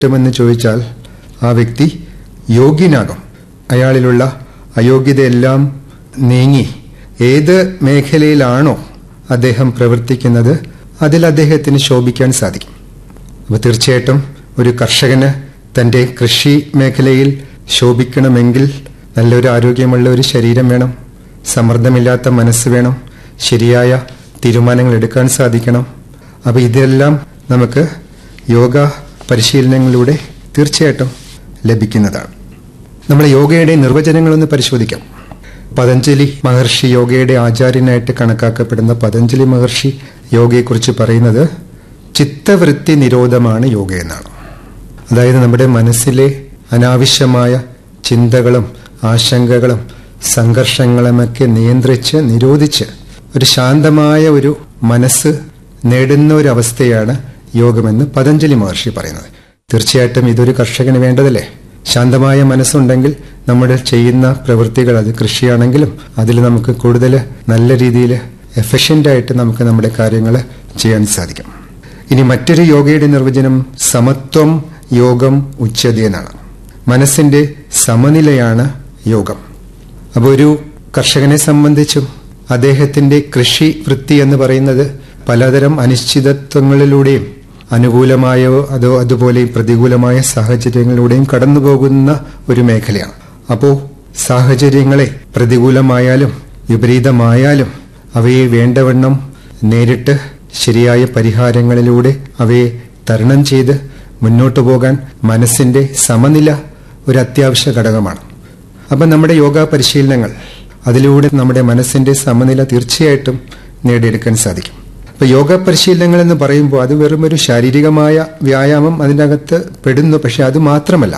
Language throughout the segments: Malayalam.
കിട്ടുമെന്ന് ചോദിച്ചാൽ ആ വ്യക്തി യോഗ്യനാകും അയാളിലുള്ള അയോഗ്യതയെല്ലാം നീങ്ങി ഏത് മേഖലയിലാണോ അദ്ദേഹം പ്രവർത്തിക്കുന്നത് അതിൽ അദ്ദേഹത്തിന് ശോഭിക്കാൻ സാധിക്കും അപ്പോൾ തീർച്ചയായിട്ടും ഒരു കർഷകന് തന്റെ കൃഷി മേഖലയിൽ ശോഭിക്കണമെങ്കിൽ നല്ലൊരു ആരോഗ്യമുള്ള ഒരു ശരീരം വേണം സമ്മർദ്ദമില്ലാത്ത മനസ്സ് വേണം ശരിയായ തീരുമാനങ്ങൾ എടുക്കാൻ സാധിക്കണം അപ്പോൾ ഇതെല്ലാം നമുക്ക് യോഗ പരിശീലനങ്ങളിലൂടെ തീർച്ചയായിട്ടും ലഭിക്കുന്നതാണ് നമ്മുടെ യോഗയുടെ നിർവചനങ്ങളൊന്ന് പരിശോധിക്കാം പതഞ്ജലി മഹർഷി യോഗയുടെ ആചാര്യനായിട്ട് കണക്കാക്കപ്പെടുന്ന പതഞ്ജലി മഹർഷി യോഗയെക്കുറിച്ച് പറയുന്നത് ചിത്തവൃത്തി നിരോധമാണ് യോഗ എന്നാണ് അതായത് നമ്മുടെ മനസ്സിലെ അനാവശ്യമായ ചിന്തകളും ആശങ്കകളും സംഘർഷങ്ങളുമൊക്കെ നിയന്ത്രിച്ച് നിരോധിച്ച് ഒരു ശാന്തമായ ഒരു മനസ്സ് നേടുന്ന ഒരു അവസ്ഥയാണ് യോഗമെന്ന് പതഞ്ജലി മഹർഷി പറയുന്നത് തീർച്ചയായിട്ടും ഇതൊരു കർഷകന് വേണ്ടതല്ലേ ശാന്തമായ മനസ്സുണ്ടെങ്കിൽ നമ്മുടെ ചെയ്യുന്ന പ്രവൃത്തികൾ അത് കൃഷിയാണെങ്കിലും അതിൽ നമുക്ക് കൂടുതൽ നല്ല രീതിയിൽ എഫിഷ്യൻ്റ് ആയിട്ട് നമുക്ക് നമ്മുടെ കാര്യങ്ങൾ ചെയ്യാൻ സാധിക്കും ഇനി മറ്റൊരു യോഗയുടെ നിർവചനം സമത്വം യോഗം ഉച്ചത എന്നാണ് മനസ്സിന്റെ സമനിലയാണ് യോഗം അപ്പോൾ ഒരു കർഷകനെ സംബന്ധിച്ചും അദ്ദേഹത്തിന്റെ കൃഷി വൃത്തി എന്ന് പറയുന്നത് പലതരം അനിശ്ചിതത്വങ്ങളിലൂടെയും അനുകൂലമായോ അതോ അതുപോലെ പ്രതികൂലമായ സാഹചര്യങ്ങളിലൂടെയും കടന്നുപോകുന്ന ഒരു മേഖലയാണ് അപ്പോൾ സാഹചര്യങ്ങളെ പ്രതികൂലമായാലും വിപരീതമായാലും അവയെ വേണ്ടവണ്ണം നേരിട്ട് ശരിയായ പരിഹാരങ്ങളിലൂടെ അവയെ തരണം ചെയ്ത് മുന്നോട്ടു പോകാൻ മനസ്സിന്റെ സമനില ഒരു അത്യാവശ്യ ഘടകമാണ് അപ്പം നമ്മുടെ യോഗ പരിശീലനങ്ങൾ അതിലൂടെ നമ്മുടെ മനസ്സിന്റെ സമനില തീർച്ചയായിട്ടും നേടിയെടുക്കാൻ സാധിക്കും അപ്പൊ യോഗ പരിശീലനങ്ങൾ എന്ന് പറയുമ്പോൾ അത് വെറും ഒരു ശാരീരികമായ വ്യായാമം അതിനകത്ത് പെടുന്നു പക്ഷെ അത് മാത്രമല്ല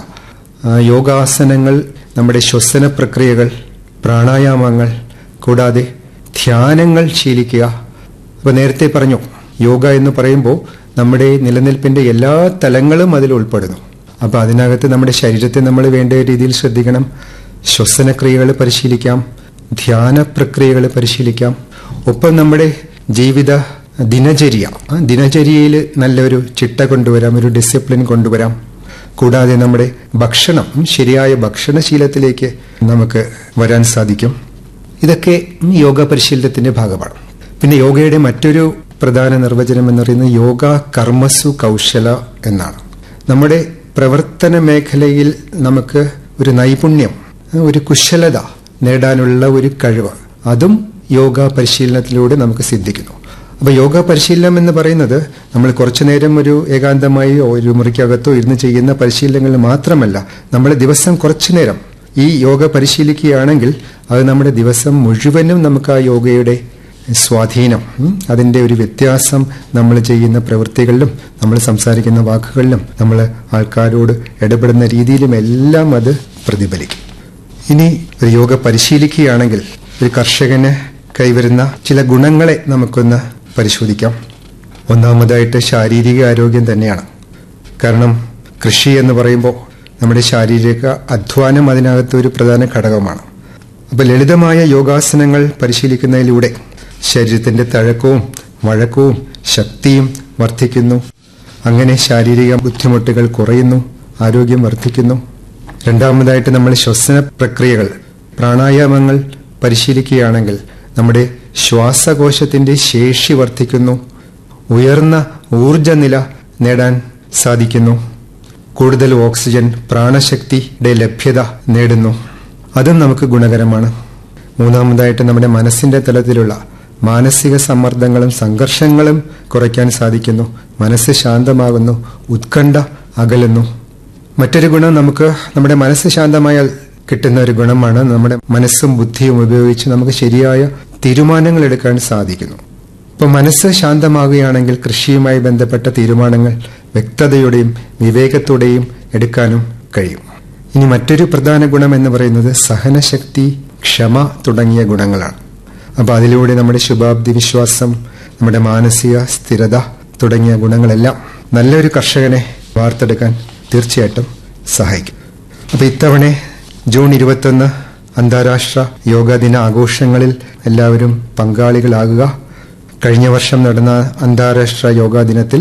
യോഗാസനങ്ങൾ നമ്മുടെ ശ്വസന പ്രക്രിയകൾ പ്രാണായാമങ്ങൾ കൂടാതെ ധ്യാനങ്ങൾ ശീലിക്കുക അപ്പൊ നേരത്തെ പറഞ്ഞു യോഗ എന്ന് പറയുമ്പോൾ നമ്മുടെ നിലനിൽപ്പിന്റെ എല്ലാ തലങ്ങളും അതിൽ ഉൾപ്പെടുന്നു അപ്പൊ അതിനകത്ത് നമ്മുടെ ശരീരത്തെ നമ്മൾ വേണ്ട രീതിയിൽ ശ്രദ്ധിക്കണം ശ്വസനക്രിയകൾ പരിശീലിക്കാം ധ്യാന പ്രക്രിയകൾ പരിശീലിക്കാം ഒപ്പം നമ്മുടെ ജീവിത ദിനചര്യ ആ ദിനചര്യയിൽ നല്ലൊരു ചിട്ട കൊണ്ടുവരാം ഒരു ഡിസിപ്ലിൻ കൊണ്ടുവരാം കൂടാതെ നമ്മുടെ ഭക്ഷണം ശരിയായ ഭക്ഷണശീലത്തിലേക്ക് നമുക്ക് വരാൻ സാധിക്കും ഇതൊക്കെ യോഗ പരിശീലനത്തിന്റെ ഭാഗമാണ് പിന്നെ യോഗയുടെ മറ്റൊരു പ്രധാന നിർവചനം എന്ന് പറയുന്നത് യോഗ കർമ്മസു കൗശല എന്നാണ് നമ്മുടെ പ്രവർത്തന മേഖലയിൽ നമുക്ക് ഒരു നൈപുണ്യം ഒരു കുശലത നേടാനുള്ള ഒരു കഴിവ് അതും യോഗ പരിശീലനത്തിലൂടെ നമുക്ക് സിദ്ധിക്കുന്നു അപ്പൊ യോഗ പരിശീലനം എന്ന് പറയുന്നത് നമ്മൾ കുറച്ചു നേരം ഒരു ഏകാന്തമായി ഒരു മുറിക്കകത്തോ ഇരുന്ന് ചെയ്യുന്ന പരിശീലനങ്ങൾ മാത്രമല്ല നമ്മൾ ദിവസം കുറച്ചു നേരം ഈ യോഗ പരിശീലിക്കുകയാണെങ്കിൽ അത് നമ്മുടെ ദിവസം മുഴുവനും നമുക്ക് ആ യോഗയുടെ സ്വാധീനം അതിന്റെ ഒരു വ്യത്യാസം നമ്മൾ ചെയ്യുന്ന പ്രവൃത്തികളിലും നമ്മൾ സംസാരിക്കുന്ന വാക്കുകളിലും നമ്മൾ ആൾക്കാരോട് ഇടപെടുന്ന രീതിയിലും എല്ലാം അത് പ്രതിഫലിക്കും ഇനി ഒരു യോഗ പരിശീലിക്കുകയാണെങ്കിൽ ഒരു കർഷകന് കൈവരുന്ന ചില ഗുണങ്ങളെ നമുക്കൊന്ന് പരിശോധിക്കാം ഒന്നാമതായിട്ട് ശാരീരിക ആരോഗ്യം തന്നെയാണ് കാരണം കൃഷി എന്ന് പറയുമ്പോൾ നമ്മുടെ ശാരീരിക അധ്വാനം അതിനകത്ത് ഒരു പ്രധാന ഘടകമാണ് അപ്പോൾ ലളിതമായ യോഗാസനങ്ങൾ പരിശീലിക്കുന്നതിലൂടെ ശരീരത്തിന്റെ തഴക്കവും വഴക്കവും ശക്തിയും വർദ്ധിക്കുന്നു അങ്ങനെ ശാരീരിക ബുദ്ധിമുട്ടുകൾ കുറയുന്നു ആരോഗ്യം വർദ്ധിക്കുന്നു രണ്ടാമതായിട്ട് നമ്മൾ ശ്വസന പ്രക്രിയകൾ പ്രാണായാമങ്ങൾ പരിശീലിക്കുകയാണെങ്കിൽ നമ്മുടെ ശ്വാസകോശത്തിന്റെ ശേഷി വർദ്ധിക്കുന്നു ഉയർന്ന ഊർജനില നേടാൻ സാധിക്കുന്നു കൂടുതൽ ഓക്സിജൻ പ്രാണശക്തിയുടെ ലഭ്യത നേടുന്നു അതും നമുക്ക് ഗുണകരമാണ് മൂന്നാമതായിട്ട് നമ്മുടെ മനസ്സിന്റെ തലത്തിലുള്ള മാനസിക സമ്മർദ്ദങ്ങളും സംഘർഷങ്ങളും കുറയ്ക്കാൻ സാധിക്കുന്നു മനസ്സ് ശാന്തമാകുന്നു ഉത്കണ്ഠ അകലുന്നു മറ്റൊരു ഗുണം നമുക്ക് നമ്മുടെ മനസ്സ് ശാന്തമായാൽ കിട്ടുന്ന ഒരു ഗുണമാണ് നമ്മുടെ മനസ്സും ബുദ്ധിയും ഉപയോഗിച്ച് നമുക്ക് ശരിയായ തീരുമാനങ്ങൾ എടുക്കാൻ സാധിക്കുന്നു ഇപ്പൊ മനസ്സ് ശാന്തമാകുകയാണെങ്കിൽ കൃഷിയുമായി ബന്ധപ്പെട്ട തീരുമാനങ്ങൾ വ്യക്തതയോടെയും വിവേകത്തോടെയും എടുക്കാനും കഴിയും ഇനി മറ്റൊരു പ്രധാന ഗുണം എന്ന് പറയുന്നത് സഹനശക്തി ക്ഷമ തുടങ്ങിയ ഗുണങ്ങളാണ് അപ്പൊ അതിലൂടെ നമ്മുടെ ശുഭാബ്ദി വിശ്വാസം നമ്മുടെ മാനസിക സ്ഥിരത തുടങ്ങിയ ഗുണങ്ങളെല്ലാം നല്ലൊരു കർഷകനെ വാർത്തെടുക്കാൻ തീർച്ചയായിട്ടും സഹായിക്കും അപ്പൊ ഇത്തവണ ജൂൺ ഇരുപത്തൊന്ന് അന്താരാഷ്ട്ര യോഗാ ദിന ആഘോഷങ്ങളിൽ എല്ലാവരും പങ്കാളികളാകുക കഴിഞ്ഞ വർഷം നടന്ന അന്താരാഷ്ട്ര യോഗാ ദിനത്തിൽ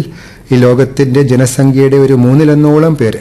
ഈ ലോകത്തിന്റെ ജനസംഖ്യയുടെ ഒരു മൂന്നിലൊന്നോളം പേര്